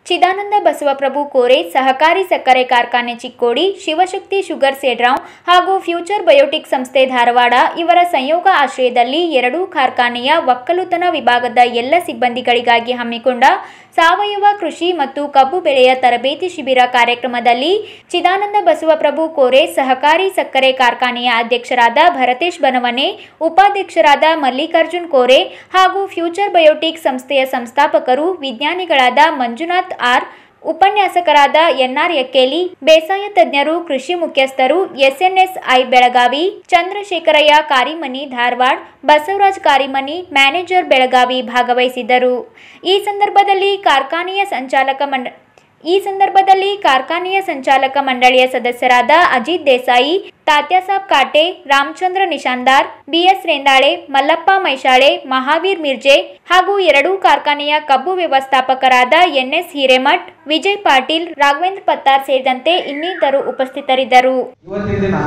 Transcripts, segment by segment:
ಚಿದಾನಂದ ಬಸವಪ್ರಭು ಕೋರೆ ಸಹಕಾರಿ ಸಕ್ಕರೆ ಕಾರ್ಖಾನೆ ಚಿಕ್ಕೋಡಿ ಶಿವಶಕ್ತಿ ಶುಗರ್ ಸೇಡ್ರಾವ್ ಹಾಗೂ ಫ್ಯೂಚರ್ ಬಯೋಟಿಕ್ ಸಂಸ್ಥೆ ಧಾರವಾಡ ಇವರ ಸಂಯೋಗ ಆಶ್ರಯದಲ್ಲಿ ಎರಡೂ ಕಾರ್ಖಾನೆಯ ಒಕ್ಕಲುತನ ವಿಭಾಗದ ಎಲ್ಲ ಸಿಬ್ಬಂದಿಗಳಿಗಾಗಿ ಹಮ್ಮಿಕೊಂಡ ಸಾವಯವ ಕೃಷಿ ಮತ್ತು ಕಬ್ಬು ಬೆಳೆಯ ತರಬೇತಿ ಶಿಬಿರ ಕಾರ್ಯಕ್ರಮದಲ್ಲಿ ಚಿದಾನಂದ ಬಸವಪ್ರಭು ಕೋರೆ ಸಹಕಾರಿ ಸಕ್ಕರೆ ಕಾರ್ಖಾನೆಯ ಅಧ್ಯಕ್ಷರಾದ ಭರತೇಶ್ ಬನವನೆ ಉಪಾಧ್ಯಕ್ಷರಾದ ಮಲ್ಲಿಕಾರ್ಜುನ್ ಕೋರೆ ಹಾಗೂ ಫ್ಯೂಚರ್ ಬಯೋಟಿಕ್ ಸಂಸ್ಥೆಯ ಸಂಸ್ಥಾಪಕರು ವಿಜ್ಞಾನಿಗಳಾದ ಮಂಜುನಾಥ್ ಆರ್ ಉಪನ್ಯಾಸಕರಾದ ಎನ್ಆರ್ ಯಕ್ಕೇಲಿ ಬೇಸಾಯ ತಜ್ಞರು ಕೃಷಿ ಮುಖ್ಯಸ್ಥರು ಎಸ್ಎನ್ಎಸ್ಐ ಬೆಳಗಾವಿ ಚಂದ್ರಶೇಖರಯ್ಯ ಕಾರಿಮನಿ ಧಾರವಾಡ ಬಸವರಾಜ್ ಕಾರಿಮನಿ ಮ್ಯಾನೇಜರ್ ಬೆಳಗಾವಿ ಭಾಗವಹಿಸಿದ್ದರು ಈ ಸಂದರ್ಭದಲ್ಲಿ ಕಾರ್ಖಾನೆಯ ಸಂಚಾಲಕ ಮಂಡ ಈ ಸಂದರ್ಭದಲ್ಲಿ ಕಾರ್ಖಾನೆಯ ಸಂಚಾಲಕ ಮಂಡಳಿಯ ಸದಸ್ಯರಾದ ಅಜಿತ್ ದೇಸಾಯಿ ತಾತ್ಯಾಸಾಬ್ ಕಾಟೆ ರಾಮಚಂದ್ರ ನಿಶಾಂದಾರ್ ಬಿಎಸ್ ರೇಂದಾಳೆ ಮಲ್ಲಪ್ಪ ಮೈಶಾಳೆ ಮಹಾವೀರ್ ಮಿರ್ಜೆ ಹಾಗೂ ಎರಡೂ ಕಾರ್ಖಾನೆಯ ಕಬ್ಬು ವ್ಯವಸ್ಥಾಪಕರಾದ ಎನ್ಎಸ್ ಹಿರೇಮಠ್ ವಿಜಯ್ ಪಾಟೀಲ್ ರಾಘವೇಂದ್ರ ಪತ್ತಾರ್ ಸೇರಿದಂತೆ ಇನ್ನಿತರು ಉಪಸ್ಥಿತರಿದ್ದರು ಇವತ್ತಿನ ದಿನ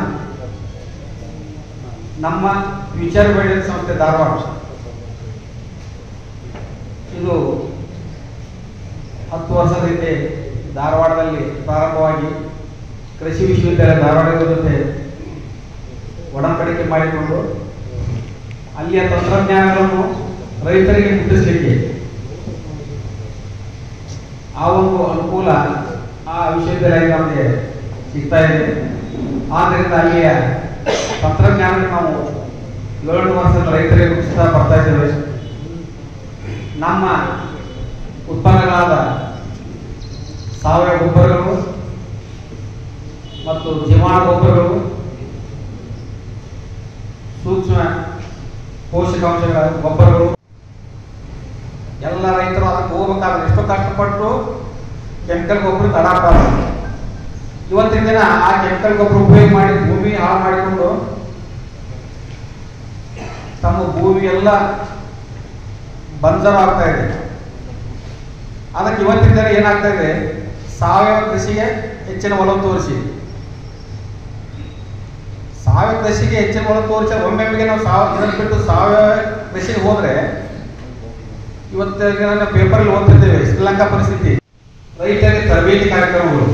ನಮ್ಮ ಫ್ಯೂಚರ್ ಬೆಳೆದ ಸಂಸ್ಥೆ ಧಾರವಾಡ ಇದು ಹತ್ತು ವರ್ಷದ ಹಿಂದೆ ಧಾರವಾಡದಲ್ಲಿ ಪ್ರಾರಂಭವಾಗಿ ಕೃಷಿ ವಿಶ್ವವಿದ್ಯಾಲಯ ಧಾರವಾಡದ ಜೊತೆ ಒಡಂಬಡಿಕೆ ಮಾಡಿಕೊಂಡು ಅಲ್ಲಿಯ ತಂತ್ರಜ್ಞಾನಗಳನ್ನು ರೈತರಿಗೆ ಮುಟ್ಟಿಸಲಿಕ್ಕೆ ಆ ಒಂದು ಅನುಕೂಲ ಆ ವಿಶ್ವವಿದ್ಯಾಲಯ ನಮಗೆ ಸಿಗ್ತಾ ಇದೆ ಆದ್ದರಿಂದ ಅಲ್ಲಿಯ ತಂತ್ರಜ್ಞಾನ ನಾವು ಏಳು ವರ್ಷದ ರೈತರಿಗೆ ಮುಟ್ಟಿಸ್ತಾ ಬರ್ತಾ ಇದ್ದೇವೆ ನಮ್ಮ ಉತ್ಪನ್ನಗಳಾದ ಸಾವಯವ ಗೊಬ್ಬರಗಳು ಮತ್ತು ಜೀವಾಣು ಗೊಬ್ಬರಗಳು ಸೂಕ್ಷ್ಮ ಪೋಷಕಾಂಶಗಳ ಗೊಬ್ಬರಗಳು ಎಲ್ಲ ರೈತರು ಅದಕ್ಕೆ ಹೋಗ್ಬೇಕಾದ್ರೆ ಎಷ್ಟೋ ಕಷ್ಟಪಟ್ಟು ಕೆಮಿಕಲ್ ಗೊಬ್ಬರ ತಡಾಡ್ತಾರೆ ಇವತ್ತಿನ ದಿನ ಆ ಕೆಮಿಕಲ್ ಗೊಬ್ಬರ ಉಪಯೋಗ ಮಾಡಿ ಭೂಮಿ ಹಾಳು ಮಾಡಿಕೊಂಡು ತಮ್ಮ ಭೂಮಿ ಎಲ್ಲ ಬಂಜರು ಆಗ್ತಾ ಇದೆ ಅದಕ್ಕೆ ಇವತ್ತಿನ ದಿನ ಏನಾಗ್ತಾ ಇದೆ ಸಾವಯವ ಕೃಷಿಗೆ ಹೆಚ್ಚಿನ ಒಲವು ತೋರಿಸಿ ಸಾವಯವ ಕೃಷಿಗೆ ಹೆಚ್ಚಿನ ಒಲವು ತೋರಿಸಿ ಒಮ್ಮೆಮ್ಮೆಗೆ ನಾವು ಸಾವ ಇದನ್ನು ಬಿಟ್ಟು ಸಾವಯವ ಕೃಷಿಗೆ ಹೋದ್ರೆ ಇವತ್ತಿನ ದಿನ ಪೇಪರಲ್ಲಿ ಓದ್ತಿದ್ದೇವೆ ಶ್ರೀಲಂಕಾ ಪರಿಸ್ಥಿತಿ ರೈತರಿಗೆ ತರಬೇತಿ ಕಾರ್ಯಕ್ರಮಗಳು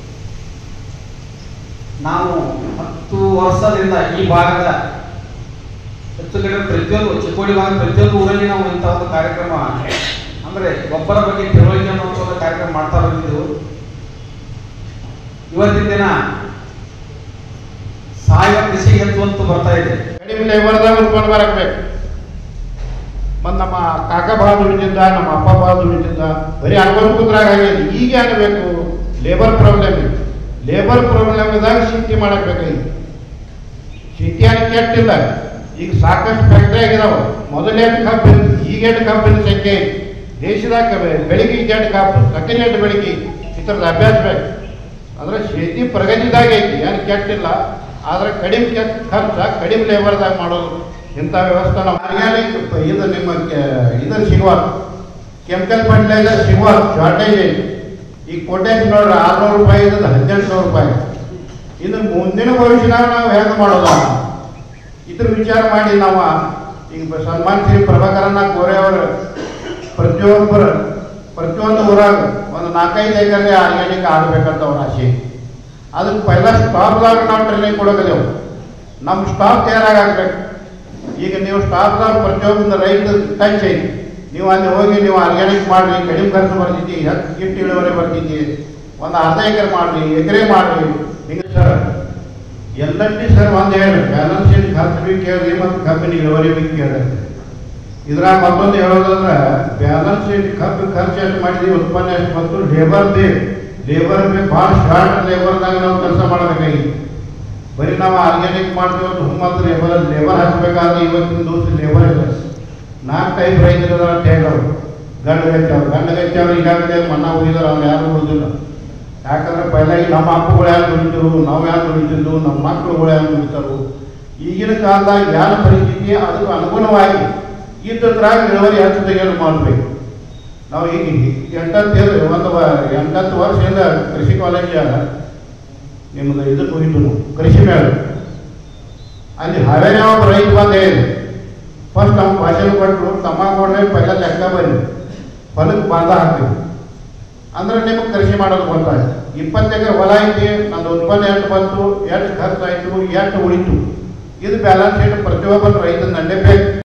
ನಾವು ಹತ್ತು ವರ್ಷದಿಂದ ಈ ಭಾಗದ ಹೆಚ್ಚು ಕಡಿಮೆ ಪ್ರತಿಯೊಂದು ಚಿಕ್ಕೋಡಿ ಭಾಗದ ಪ್ರತಿಯೊಂದು ಊರಲ್ಲಿ ನಾವು ಇಂಥ ಒಂದು ಕಾರ್ಯಕ್ರಮ ಅಂದ್ರೆ ಗೊಬ್ಬರ ಬಗ್ಗೆ ತಿಳುವಳಿಕೆ ಅನ್ನುವಂಥ ಒಂದು ಕಾರ್ಯಕ್ರಮ ಮಾಡ್ತಾ ಬಂದಿದ್ದೆವು ಇವತ್ತಿನ ದಿನ ಸಾವಯವ ಕೃಷಿ ಹೆಚ್ಚು ಅಂತ ಬರ್ತಾ ಇದೆ ಕಡಿಮೆ ಲೇಬರ್ದಾಗ ಉತ್ಪನ್ನ ಬರಬೇಕು ಮತ್ತು ನಮ್ಮ ಕಾಕ ಭಾಳ ದುಡಿತಿದ್ದ ನಮ್ಮ ಅಪ್ಪ ಭಾಳ ದುಡಿತಿದ್ದ ಬರೀ ಅನುಭವ ಕೂತ್ರಾಗ ಆಗ್ಯದ ಈಗ ಆಗಬೇಕು ಲೇಬರ್ ಪ್ರಾಬ್ಲಮ್ ಲೇಬರ್ ಪ್ರಾಬ್ಲಮ್ ಇದ್ದಾಗ ಶೀತಿ ಮಾಡಕ್ ಬೇಕಾಗಿ ಶೀತಿ ಆಗಿ ಕೆಟ್ಟಿಲ್ಲ ಈಗ ಸಾಕಷ್ಟು ಫ್ಯಾಕ್ಟ್ರಿ ಆಗಿದಾವ ಮೊದಲೇಟು ಕಬ್ಬಿನ ಈಗೇಟು ಕಬ್ಬಿನ ಸಂಖ್ಯೆ ಐತಿ. ದೇಶದಾಗ ಬೆಳಿಗ್ಗೆ ಈಗೇಟು ಕಬ್ಬು ಸಕ್ಕರೆ ಏಟು ಬೆಳಿಗ್ಗೆ ಈ ಥರದ ಅಭ್ಯಾಸ ಬೇಕು ಅಂದ್ರೆ ಶೇತಿ ಪ್ರಗತಿದಾಗ ಐತಿ ಏನು ಕೆಟ್ಟಿಲ್ಲ ಆದ್ರೆ ಕಡಿಮೆ ಕೆಟ್ಟ ಖರ್ಚ ಕಡಿಮೆ ಲೇಬರ್ದಾಗ ಮಾಡೋದು ಇಂಥ ವ್ಯವಸ್ಥೆ ನಾವು ಆರ್ಗ್ಯಾನಿಕ್ ಇದು ನಿಮ್ಮ ಇದನ್ನು ಸಿಗುವ ಕೆಮಿಕಲ್ ಫರ್ಟಿಲೈಸರ್ ಸಿಗುವ ಶಾರ್ಟೇಜ್ ಐತಿ ಈಗ ಕೊಟ್ಟೇಜ್ ನೋಡ್ರಿ ಆರ್ನೂರು ರೂಪಾಯಿ ಇದ್ದದ್ದು ಹದಿನೆಂಟು ನೂರು ರೂಪಾಯಿ ಇನ್ನು ಮುಂದಿನ ಭವಿಷ್ಯದಾಗ ನಾವು ಹೆಂಗೆ ಮಾಡೋದು ಇದ್ರ ವಿಚಾರ ಮಾಡಿ ನಾವು ಈಗ ಸನ್ಮಾನ ಶ್ರೀ ಪ್ರಭಾಕರನ್ನ ಕೋರೆ ಅವರು ಪ್ರತಿಯೊಬ್ಬರು ಪ್ರತಿಯೊಂದು ಊರಾಗ ಒಂದು ನಾಲ್ಕೈದು ಎಕರೆ ಆರ್ಗ್ಯಾನಿಕ್ ಆಗಬೇಕಂತ ಅವ್ರ ಆಸೆ ಅದಕ್ಕೆ ಪೈಲ ಸ್ಟಾಪ್ದಾಗ ನಾವು ಟ್ರೈನಿಂಗ್ ಕೊಡೋಕದೇವು ನಮ್ಮ ಸ್ಟಾಪ್ ತಯಾರಾಗಬೇಕು ಈಗ ನೀವು ಸ್ಟಾಪ್ದಾಗ ಪ್ರತಿಯೊಂದು ರೈತ ಟಚ್ ಐತಿ ನೀವು ಅಲ್ಲಿ ಹೋಗಿ ನೀವು ಆರ್ಗ್ಯಾನಿಕ್ ಮಾಡ್ರಿ ಕಡಿಮೆ ಖರ್ಚು ಬರ್ತೈತಿ ಹೆಚ್ಚು ಗಿಟ್ಟು ಇಳುವರಿ ಬರ್ತೈತಿ ಒಂದು ಅರ್ಧ ಎಕರೆ ಮಾಡ್ರಿ ಎಕರೆ ಮಾಡ್ರಿ ಹಿಂಗೆ ಸರ್ ಎಲ್ಲಂಟಿ ಸರ್ ಒಂದು ಹೇಳಿ ಬ್ಯಾಲೆನ್ಸ್ ಶೀಟ್ ಖರ್ಚು ಬಿ ಕೇಳ್ರಿ ಮತ್ತು ಕಬ್ಬಿನ ಇಳುವರಿ ಬಿ ಕೇಳ್ರಿ ಇದ್ರಾಗ ಮತ್ತೊಂದು ಹೇಳೋದಂದ್ರೆ ಬ್ಯಾಲೆನ್ಸ್ ಶೀಟ್ ಕಬ್ಬು ಖರ್ಚು ಎಷ್ಟು ಮಾಡಿದೀವಿ ಉತ್ಪನ್ನ ಎಷ್ಟು ಬಂತು ಲೇಬರ್ ಬಿ ಲೇಬರ್ ಬಿ ಭಾಳ ಶಾರ್ಟ್ ಲೇಬರ್ದಾಗ ನಾವು ಕೆಲಸ ಮಾಡಬೇಕಾಗಿ ಬರೀ ನಾವು ಆರ್ಗ್ಯಾನಿಕ್ ಮಾಡ್ತೀವಿ ಅಂತ ಹುಮ್ಮತ್ತು ಲೇಬರ್ ಲೇಬರ್ ಹಚ್ಚಬೇಕಾದ್ರೆ ಇವತ್ತಿನ ದಿವಸ ಲೇಬರ್ ಇಲ್ಲ ನಾಲ್ಕು ಟೈಪ್ ರೈತರು ಟೇಗರು ಗಂಡು ಗಚ್ಚವ್ರು ಗಂಡು ಗಚ್ಚವ್ರು ಈಗಾಗಲೇ ಮನ್ನ ಉಳಿದಾರೆ ಅವ್ರು ಯಾರು ಉಳಿದಿಲ್ಲ ಯಾಕಂದ್ರೆ ಪೈಲಾಗಿ ನಮ್ಮ ಅಪ್ಪಗಳು ಯಾರು ದುಡಿತಿರು ನಾವು ಯಾರು ದುಡಿತಿದ್ದು ನಮ್ಮ ಮಕ್ಕಳುಗಳು ಯಾರು ದುಡಿತಾರು ಈಗಿನ ಕಾಲದಾಗ ಯಾರ ಪರಿಸ್ಥಿತಿ ಅದಕ್ಕೆ ಅನುಗುಣವಾಗಿ ಇದ್ದದ್ರಾಗ ಇಳುವರಿ ಹೆಚ್ಚು ತೆಗೆದು ಮಾಡಬೇಕು ನಾವು ಈಗ ಎಂಟತ್ತು ಹೇಳಿ ಒಂದು ವ- ಎಂಟತ್ತು ವರ್ಷದಿಂದ ಕೃಷಿ ಕಾಲೇಜ್ ನಿಮ್ಮದು ಇದಕ್ಕೆ ಹೋಗಿದ್ದು ನಾವು ಕೃಷಿ ಮೇಳ ಅಲ್ಲಿ ಹಾವೇರಿ ಒಬ್ಬ ರೈತ ಬಂದು ಹೇಳಿ ಫಸ್ಟ್ ನಮ್ಮ ಭಾಷೆ ಕೊಟ್ಟರು ತಮ್ಮ ಕೊಡ್ರೆ ಪೈಲ ಲೆಕ್ಕ ಬನ್ನಿ ಹೊಲಕ್ಕೆ ಬಾಂಧ ಹಾಕ್ತೀವಿ ಅಂದ್ರೆ ನಿಮಗೆ ಕೃಷಿ ಮಾಡೋದು ಗೊತ್ತಾಯ್ತು ಇಪ್ಪತ್ತು ಎಕರೆ ಹೊಲ ಐತಿ ನಂದು ಉತ್ಪನ್ನ ಎಷ್ಟು ಬಂತು ಎಷ್ಟು ಖರ್ಚಾಯಿತು ಎಷ್ಟು ಉಳಿತು ಇದು ಬ್ಯಾಲೆನ್ಸ್ ಶೀಟ್ ಪ್ರತಿಯೊಬ್ಬರು ರೈತನ ನಡ್ಲೇಬೇಕು